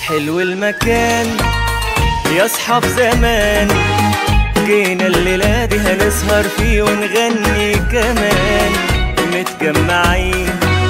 حلو المكان يا اصحاب زمان جينا الليلة دي هنسهر فيه ونغني كمان متجمعين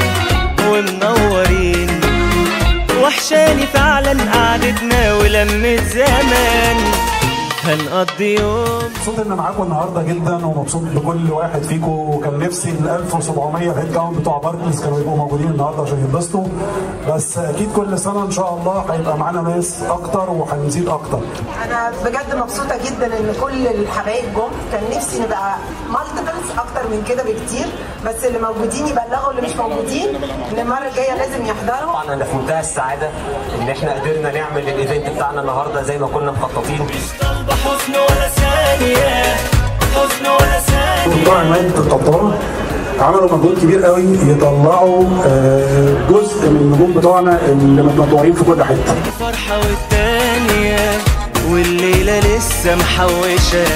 ومنورين وحشاني فعلا قعدتنا ولمة زمان هنقضي يوم مبسوط ان معاكم النهارده جدا ومبسوط بكل واحد فيكم وكان نفسي ال 1700 هيد كاونت بتوع باركلز كانوا يبقوا موجودين النهارده عشان يتبسطوا بس اكيد كل سنه ان شاء الله هيبقى معانا ناس اكتر وهنزيد اكتر انا بجد مبسوطه جدا ان كل الحبايب جم كان نفسي نبقى مالتيبلز اكتر من كده بكتير بس اللي موجودين يبلغوا اللي مش موجودين ان المره الجايه لازم يحضروا طبعا انا في منتهى السعاده ان احنا قدرنا نعمل الايفنت بتاعنا النهارده زي ما كنا مخططين طالبة حزن ولا ثانية حزن ولا ثانية بتوع عماد القطاره عملوا مجهود كبير قوي يطلعوا آه، جزء من النجوم بتوعنا اللي متنطوعين في كل حته فرحة والتانية والليلة لسه محوشة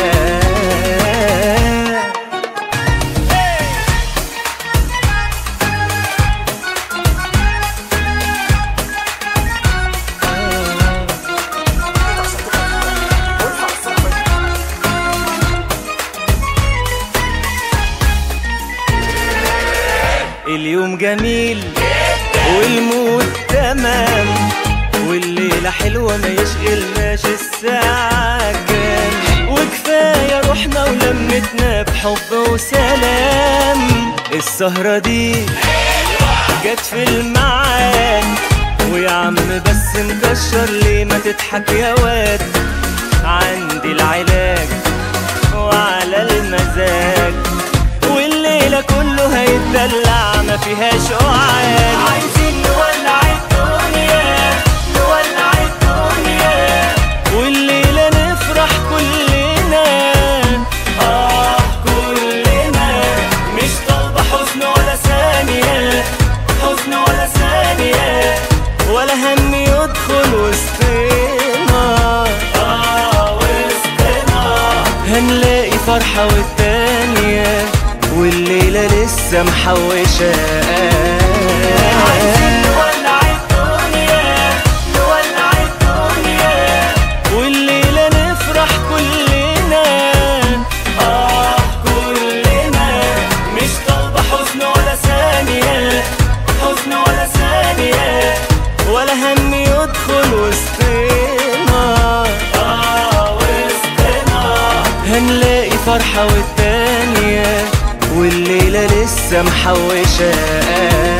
اليوم جميل والمود تمام والليلة حلوة ما يشغلناش الساعة كام وكفاية روحنا ولمتنا بحب وسلام السهرة دي جت في الميعاد ويا عم بس مكشر ليه ما تضحك يا واد عندي العلاج وعلى المزاج والليلة كله هيتدلع ما فيهاش قعاد عايزين نولع الدنيا نولع الدنيا والليلة نفرح كلنا آه كلنا مش طالبة حزن ولا ثانية حزن ولا ثانية ولا هم يدخل وسطنا آه وسطنا هنلاقي فرحة والتانية والليلة لسه محوشة عايزين نولع الدنيا نولع الدنيا والليلة نفرح كلنا آه كلنا مش طالبة حزن ولا ثانية حزن ولا ثانية ولا هم يدخل وسطنا آه وسطنا هنلاقي فرحة والتانية والليلة لسه محوشة